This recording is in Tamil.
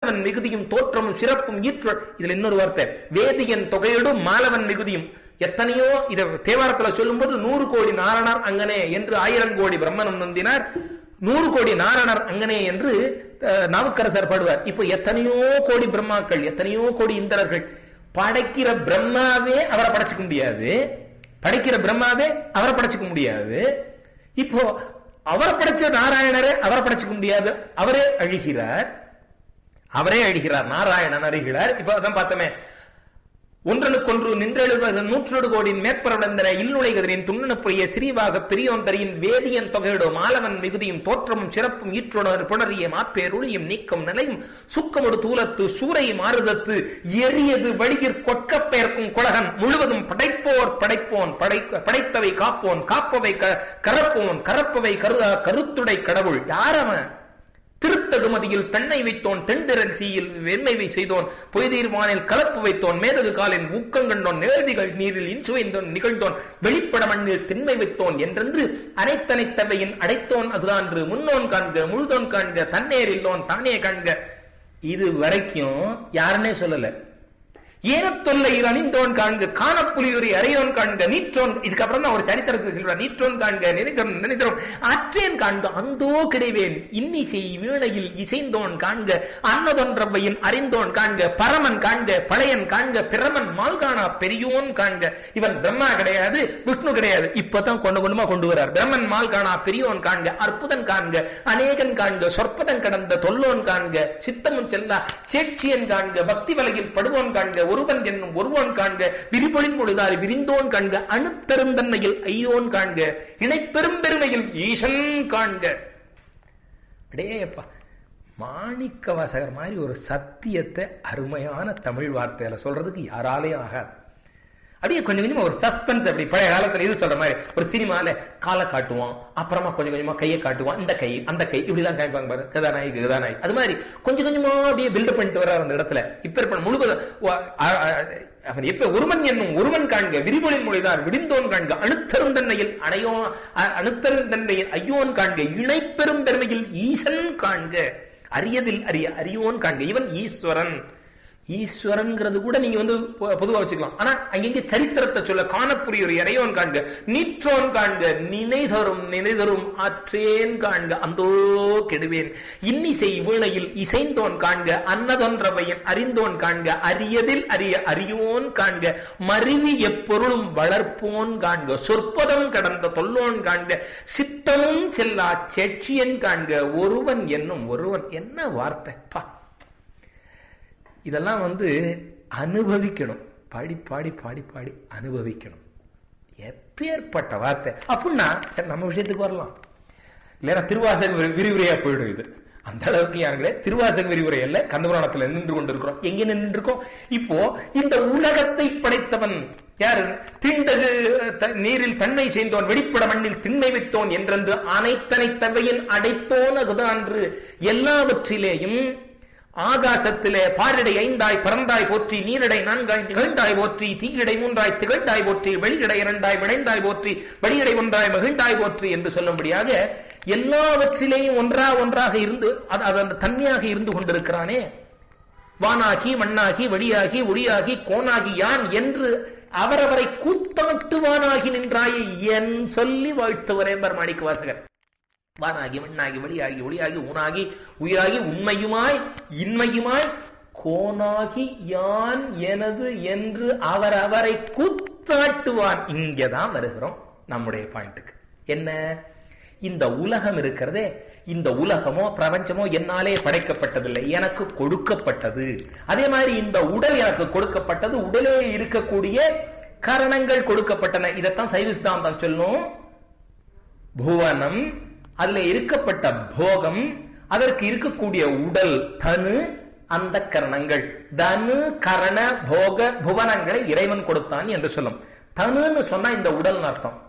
மாலவன் மிகுதியும் தோற்றமும் சிறப்பும் ஈற்ற இதுல இன்னொரு வார்த்தை வேதியன் தொகையோடும் மாலவன் மிகுதியும் எத்தனையோ இத தேவாரத்துல சொல்லும்போது நூறு கோடி நாரணர் அங்கனே என்று ஆயிரம் கோடி பிரம்மனும் நந்தினார் நூறு கோடி நாரணர் அங்கனே என்று அஹ், நாவுக்கரசர் பாடுவார் இப்போ எத்தனையோ கோடி பிரம்மாக்கள் எத்தனையோ கோடி இந்திரர்கள் படைக்கிற பிரம்மாவே அவரை படைச்சுக்க முடியாது படைக்கிற பிரம்மாவே அவரை படைச்சுக்க முடியாது இப்போ அவரை படைச்ச நாராயணரே அவரை படைச்சுக்க முடியாது அவரே அழுகிறார் அவரே அழுகிறார் நாராயணன் அழுகிறார் இப்ப அதான் பார்த்தோமே ஒன்றனுக்கொன்று நின்றெழுவது நூற்றொடு கோடியின் மேற்பரவந்தன இல்லுழைகதிரின் துண்ணனுப்புரிய சிறிவாக பெரியோன் தரியின் வேதியன் தொகையிடோ மாலவன் மிகுதியும் தோற்றமும் சிறப்பும் ஈற்றுணர் புணரிய மாப்பேருளியும் நீக்கம் நிலையும் சுக்கமொடு தூலத்து சூரை மாறுதத்து எரியது வழிகிற் கொட்கப்பெயர்க்கும் குலகன் முழுவதும் படைப்போர் படைப்போன் படை படைத்தவை காப்போன் காப்பவை க- கரப்போன் கரப்பவை கரு கருத்துடை கடவுள் யார் அவன் திருத்தகுமதியில் தன்னை வைத்தோன் தென்திரல் சீயில் வெண்மைவை செய்தோன் பொய்தீர்வானில் கலப்பு வைத்தோன் மேதகு காலின் ஊக்கங்கண்டோன் நேர்திகள் நீரில் இன்சுவைந்தோன் நிகழ்ந்தோன் வெளிப்பட மண்ணில் திண்மை வைத்தோன் என்றென்று அனைத்தனைத்தவையின் அடைத்தோன் அதுதான்று முன்னோன் காண்க முழுதோன் காண்க தன்னேர் இல்லோன் தானே காண்க இது வரைக்கும் யாருன்னே சொல்லல ஏனத்தொல்லையில் அணிந்தோன் காண்க காணப்புலியுரி அறையோன் காண்க நீற்றோன் இதுக்கப்புறம் தான் ஒரு சரித்திரத்தை சொல்றார் நீற்றோன் காண்க நினைத்தோன் நினைத்தோம் அற்றேன் காண்க அந்தோ கிடைவேன் இன்னிசை வீணையில் இசைந்தோன் காண்க அன்னதொன்றவையின் அறிந்தோன் காண்க பரமன் காண்க பழையன் காண்க பிரமன் மால்கானா பெரியோன் காண்க இவன் பிரம்மா கிடையாது விஷ்ணு கிடையாது இப்பதான் கொண்டு கொண்டுமா கொண்டு வரார் பிரம்மன் மால்கானா பெரியோன் காண்க அற்புதன் காண்க அநேகன் காண்க சொற்பதன் கடந்த தொல்லோன் காண்க சித்தமும் செல்லா சேட்சியன் காண்க பக்தி வலையில் படுவோன் காண்க ஒருவன் என்னும் ஒருவன் காண்க விரிபொழின் பொழுதாறு விரிந்தோன் காண்க அணுப்பெருந்தன்மையில் ஐயோன் காண்க இணைப்பெரும் பெருமையில் ஈசன் காண்க அடேப்பா மாணிக்க வாசகர் மாதிரி ஒரு சத்தியத்தை அருமையான தமிழ் வார்த்தையில சொல்றதுக்கு யாராலையும் ஆகாது அப்படியே கொஞ்சம் கொஞ்சமா ஒரு சஸ்பென்ஸ் அப்படி பழைய காலத்துல இது சொல்ற மாதிரி ஒரு சினிமால காலை காட்டுவோம் அப்புறமா கொஞ்சம் கொஞ்சமா கையை காட்டுவோம் இந்த கை அந்த கை இப்படிதான் காமிப்பாங்க பாரு கதாநாயகி கதாநாயகி அது மாதிரி கொஞ்சம் கொஞ்சமா அப்படியே பில்டப் பண்ணிட்டு வர்றார் அந்த இடத்துல இப்ப இருப்ப முழுவதும் வ- அ- அ- அவன் எப்ப ஒருவன் என்னும் ஒருவன் காண்க விரிபொழின் மொழிதார் விடிந்தோன் காண்க அணுத்தருந்தன்மையில் அணையோ அ- அணுத்தருந்தன்மையில் ஐயோன் காண்க இணைப்பெரும் பெருமையில் ஈசன் காண்க அரியதில் அரிய அரியோன் காண்க இவன் ஈஸ்வரன் ஈஸ்வரன்ங்கிறது கூட நீங்க வந்து பொ- பொதுவா வச்சுக்கலாம் ஆனா அங்கங்க சரித்திரத்தை சொல்ல காணப்புரிய ஒரு இறையோன் காண்க நீற்றோன் காண்க நினைதரும் நினைதரும் ஆற்றேன் காண்க அந்தோ கெடுவேன் இன்னிசை வீணையில் இசைந்தோன் காண்க அன்னதொன்றவையின் அறிந்தோன் காண்க அரியதில் அரிய அறியோன் காண்க மருவி எப்பொருளும் வளர்ப்போன் காண்க சொற்பதம் கடந்த தொல்லோன் காண்க சித்தமும் செல்லா செட்சியன் காண்க ஒருவன் என்னும் ஒருவன் என்ன வார்த்தை பா இதெல்லாம் வந்து அனுபவிக்கணும் பாடி பாடி பாடி பாடி அனுபவிக்கணும் எப்பேற்பட்ட வார்த்தை அப்படின்னா சரி நம்ம விஷயத்துக்கு வரலாம் இல்லைன்னா திருவாசக விரி- விரிவுரையா போயிடும் இது அந்த அளவுக்கு யாருங்களே திருவாசக விரிவுரை அல்ல கந்தபுராணத்துல நின்று கொண்டிருக்கிறோம் எங்க நின்று இருக்கோம் இப்போ இந்த உலகத்தை படைத்தவன் யாரு திண்டகு த- நீரில் தன்னை செய்தோன் வெளிப்பட மண்ணில் திண்மை வைத்தோன் என்றென்று அனைத்தனை தவையின் அடைத்தோன் அதுதான்று எல்லாவற்றிலேயும் ஆகாசத்திலே பாரிடை ஐந்தாய் பறந்தாய் போற்றி நீரிடை நான்காய் நிகழ்ந்தாய் போற்றி தீயிடை மூன்றாய் திகழ்ந்தாய் போற்றி வெளியிடை இரண்டாய் விளைந்தாய் போற்றி வெளியிடை ஒன்றாய் மகிழ்ந்தாய் போற்றி என்று சொல்லும்படியாக எல்லாவற்றிலேயும் ஒன்றா ஒன்றாக இருந்து அது அது அந்த தன்மையாக இருந்து கொண்டிருக்கிறானே வானாகி மண்ணாகி வழியாகி ஒளியாகி கோனாகி யான் என்று அவரவரை கூத்தாட்டுவானாகி நின்றாயே என் சொல்லி வாழ்த்துவரே மாணிக்க வாசகர் வானாகி மண்ணாகி வழியாகி ஒளியாகி ஊனாகி உயிராகி உண்மையுமாய் இன்மையுமாய் கோனாகி யான் எனது என்று அவர் அவரை கூத்தாட்டுவான் இங்கதான் வருகிறோம் நம்முடைய பாயிண்ட்டுக்கு என்ன இந்த உலகம் இருக்கிறதே இந்த உலகமோ பிரபஞ்சமோ என்னாலே படைக்கப்பட்டதில்லை எனக்கு கொடுக்கப்பட்டது அதே மாதிரி இந்த உடல் எனக்கு கொடுக்கப்பட்டது உடலே இருக்கக்கூடிய கரணங்கள் கொடுக்கப்பட்டன இதைத்தான் சைவ சித்தாந்தம் சொல்லும் புவனம் அதுல இருக்கப்பட்ட போகம் அதற்கு இருக்கக்கூடிய உடல் தனு அந்த கரணங்கள் தனு கரண போக புவனங்களை இறைவன் கொடுத்தான் என்று சொல்லும் தனுன்னு சொன்னா இந்த உடல் அர்த்தம்